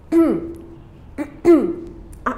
ആ,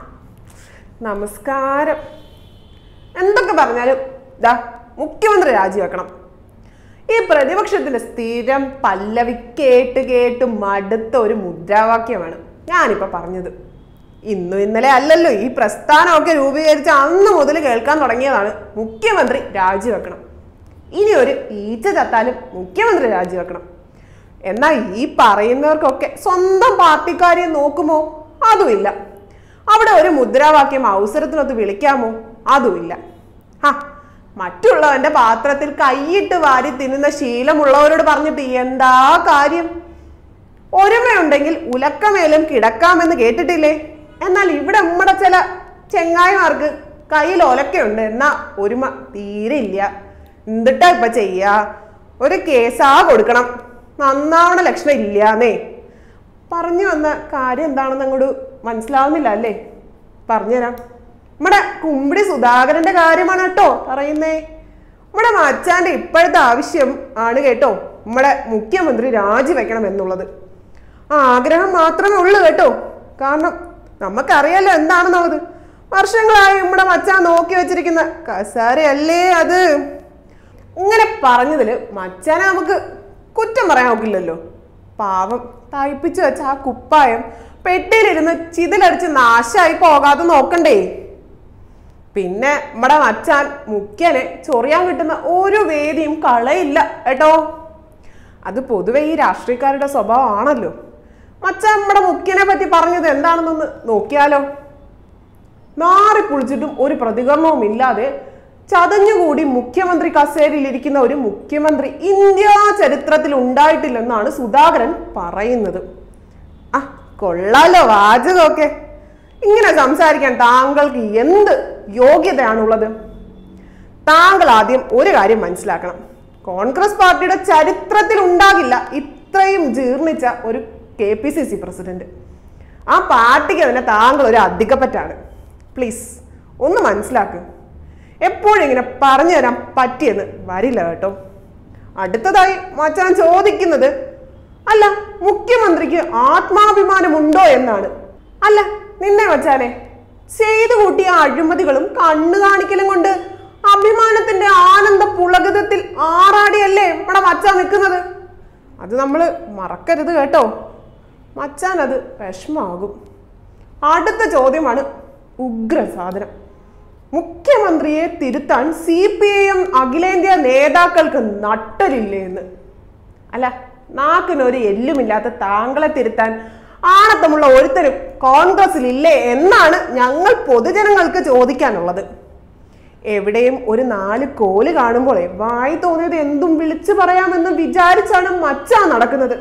നമസ്കാരം എന്തൊക്കെ പറഞ്ഞാലും ദാ മുഖ്യമന്ത്രി രാജിവെക്കണം ഈ പ്രതിപക്ഷത്തിന്റെ സ്ഥിരം പല്ലവി കേട്ട് കേട്ട് മടുത്ത ഒരു മുദ്രാവാക്യമാണ് ഞാനിപ്പോ പറഞ്ഞത് ഇന്നും ഇന്നലെ അല്ലല്ലോ ഈ പ്രസ്ഥാനമൊക്കെ രൂപീകരിച്ച അന്ന് മുതൽ കേൾക്കാൻ തുടങ്ങിയതാണ് മുഖ്യമന്ത്രി രാജിവെക്കണം ഇനി ഒരു ഈച്ച ചത്താലും മുഖ്യമന്ത്രി രാജിവെക്കണം എന്നാൽ ഈ പറയുന്നവർക്കൊക്കെ സ്വന്തം പാർട്ടിക്കാരെ നോക്കുമോ അതുമില്ല അവിടെ ഒരു മുദ്രാവാക്യം അവസരത്തിനൊത്ത് വിളിക്കാമോ അതുമില്ല ഹാ മറ്റുള്ളവന്റെ പാത്രത്തിൽ കൈയിട്ട് വാരി തിന്നുന്ന ശീലമുള്ളവരോട് പറഞ്ഞിട്ട് എന്താ കാര്യം ഒരുമയുണ്ടെങ്കിൽ ഉലക്കമേലും കിടക്കാമെന്ന് കേട്ടിട്ടില്ലേ എന്നാൽ ഇവിടെ നമ്മുടെ ചില ചെങ്ങായിമാർക്ക് കയ്യിൽ ഒലക്കയുണ്ട് എന്നാ ഒരുമ തീരെ ഇല്ല എന്തിട്ടാ ഇപ്പൊ ചെയ്യാ ഒരു കേസാ കൊടുക്കണം നന്നാവണ ലക്ഷണം ഇല്ലാന്നേ പറഞ്ഞു വന്ന കാര്യം എന്താണെന്ന് അങ്ങോട്ട് മനസ്സിലാവുന്നില്ല അല്ലേ പറഞ്ഞുതരാം നമ്മുടെ കുമ്പിടി സുധാകരന്റെ കാര്യമാണ് കേട്ടോ പറയുന്നേ നമ്മുടെ മച്ചാന്റെ ഇപ്പോഴത്തെ ആവശ്യം ആണ് കേട്ടോ നമ്മുടെ മുഖ്യമന്ത്രി രാജിവെക്കണം എന്നുള്ളത് ആ ആഗ്രഹം മാത്രമേ ഉള്ളൂ കേട്ടോ കാരണം നമുക്കറിയാലോ എന്താണെന്നുള്ളത് വർഷങ്ങളായി നമ്മുടെ മച്ചാൻ നോക്കി വെച്ചിരിക്കുന്ന കസാരയല്ലേ അത് ഇങ്ങനെ പറഞ്ഞതില് മച്ചാനെ നമുക്ക് കുറ്റം പറയാൻ നോക്കില്ലല്ലോ പാവം തയ്പ്പിച്ചു വെച്ച ആ കുപ്പായം പെട്ടിയിലിരുന്ന് ചിതിലടിച്ച് നാശമായി പോകാതെ നോക്കണ്ടേ പിന്നെ നമ്മുടെ മച്ചാൻ മുഖ്യനെ ചൊറിയാൻ കിട്ടുന്ന ഒരു വേദിയും കളയില്ല കേട്ടോ അത് പൊതുവെ ഈ രാഷ്ട്രീയക്കാരുടെ സ്വഭാവമാണല്ലോ മച്ചാൻ നമ്മുടെ മുഖ്യനെ പറ്റി പറഞ്ഞത് എന്താണെന്നൊന്ന് നോക്കിയാലോ മാറിപ്പൊളിച്ചിട്ടും ഒരു പ്രതികരണവും ഇല്ലാതെ ചതഞ്ഞുകൂടി മുഖ്യമന്ത്രി കസേരയിൽ ഇരിക്കുന്ന ഒരു മുഖ്യമന്ത്രി ഇന്ത്യ ചരിത്രത്തിൽ ഉണ്ടായിട്ടില്ലെന്നാണ് സുധാകരൻ പറയുന്നത് ആ കൊള്ളാലോ വാചകമൊക്കെ ഇങ്ങനെ സംസാരിക്കാൻ താങ്കൾക്ക് എന്ത് യോഗ്യതയാണുള്ളത് താങ്കൾ ആദ്യം ഒരു കാര്യം മനസ്സിലാക്കണം കോൺഗ്രസ് പാർട്ടിയുടെ ചരിത്രത്തിൽ ഉണ്ടാകില്ല ഇത്രയും ജീർണിച്ച ഒരു K P C C president ആ പാർട്ടിക്ക് തന്നെ താങ്കൾ ഒരു അധികപ്പറ്റാണ് പ്ലീസ് ഒന്ന് മനസ്സിലാക്ക് എപ്പോഴും ഇങ്ങനെ പറഞ്ഞു തരാൻ പറ്റിയെന്ന് വരില്ല കേട്ടോ അടുത്തതായി മച്ചാൻ ചോദിക്കുന്നത് അല്ല മുഖ്യമന്ത്രിക്ക് ആത്മാഭിമാനമുണ്ടോ എന്നാണ് അല്ല നിന്നെ മച്ചാനെ ചെയ്തു കൂട്ടിയ അഴിമതികളും കണ്ണു കാണിക്കലും കൊണ്ട് അഭിമാനത്തിന്റെ ആനന്ദ പുളകതത്തിൽ ആറാടിയല്ലേ ഇവിടെ മച്ചാൻ നിൽക്കുന്നത് അത് നമ്മൾ മറക്കരുത് കേട്ടോ മച്ചാൻ അത് വിഷമാകും അടുത്ത ചോദ്യമാണ് ഉഗ്ര സാധനം മുഖ്യമന്ത്രിയെ തിരുത്താൻ സി പി ഐ എം അഖിലേന്ത്യാ നേതാക്കൾക്ക് നട്ടലില്ലേ എന്ന് അല്ല നാക്കിനൊരു എല്ലുമില്ലാത്ത താങ്കളെ തിരുത്താൻ ആണത്തമുള്ള ഒരുത്തരും കോൺഗ്രസിൽ ഇല്ലേ എന്നാണ് ഞങ്ങൾ പൊതുജനങ്ങൾക്ക് ചോദിക്കാനുള്ളത് എവിടെയും ഒരു നാല് കോല് കാണുമ്പോഴേ വായി തോന്നിയത് എന്തും വിളിച്ചു പറയാമെന്ന് വിചാരിച്ചാണ് മച്ചാ നടക്കുന്നത്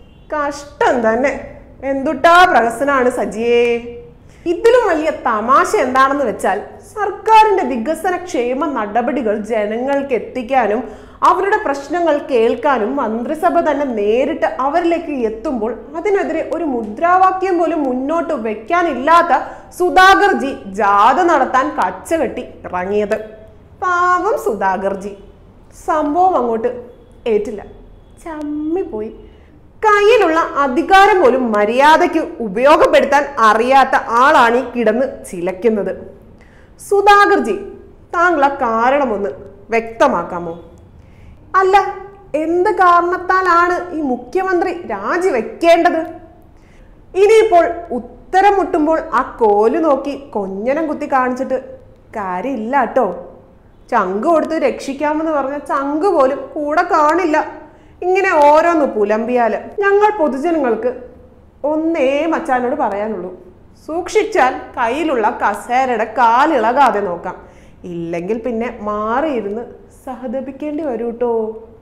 കഷ്ടം തന്നെ എന്തുട്ടാ പ്രഹസനാണ് സജിയേ ഇതിലും വലിയ തമാശ എന്താണെന്ന് വെച്ചാൽ സർക്കാരിന്റെ വികസന ക്ഷേമ നടപടികൾ ജനങ്ങൾക്ക് എത്തിക്കാനും അവരുടെ പ്രശ്നങ്ങൾ കേൾക്കാനും മന്ത്രിസഭ തന്നെ നേരിട്ട് അവരിലേക്ക് എത്തുമ്പോൾ അതിനെതിരെ ഒരു മുദ്രാവാക്യം പോലും മുന്നോട്ട് വെക്കാനില്ലാത്ത സുധാകർജി ജാഥ നടത്താൻ കച്ചകെട്ടി ഇറങ്ങിയത് പാവം സുധാകർജി സംഭവം അങ്ങോട്ട് ഏറ്റില്ല ചമ്മിപ്പോയി കയ്യിലുള്ള അധികാരം പോലും മര്യാദയ്ക്ക് ഉപയോഗപ്പെടുത്താൻ അറിയാത്ത ആളാണ് ഈ കിടന്ന് ചിലയ്ക്കുന്നത് സുധാകർജി താങ്കൾ ആ കാരണമൊന്ന് വ്യക്തമാക്കാമോ അല്ല എന്ത് കാരണത്താലാണ് ഈ മുഖ്യമന്ത്രി രാജിവെക്കേണ്ടത് ഇനിയിപ്പോൾ ഉത്തരം മുട്ടുമ്പോൾ ആ കോല് നോക്കി കൊഞ്ഞനം കുത്തി കാണിച്ചിട്ട് കാര്യമില്ല കേട്ടോ ചങ്ക് കൊടുത്ത് രക്ഷിക്കാമെന്ന് പറഞ്ഞ ചങ്ക് പോലും കൂടെ കാണില്ല ഇങ്ങനെ ഓരോന്ന് പുലമ്പിയാല് ഞങ്ങൾ പൊതുജനങ്ങൾക്ക് ഒന്നേ മച്ചാനോട് പറയാനുള്ളൂ സൂക്ഷിച്ചാൽ കയ്യിലുള്ള കസേരയുടെ കാലിളകാതെ നോക്കാം ഇല്ലെങ്കിൽ പിന്നെ മാറിയിരുന്ന് സഹതപിക്കേണ്ടി വരൂ കേട്ടോ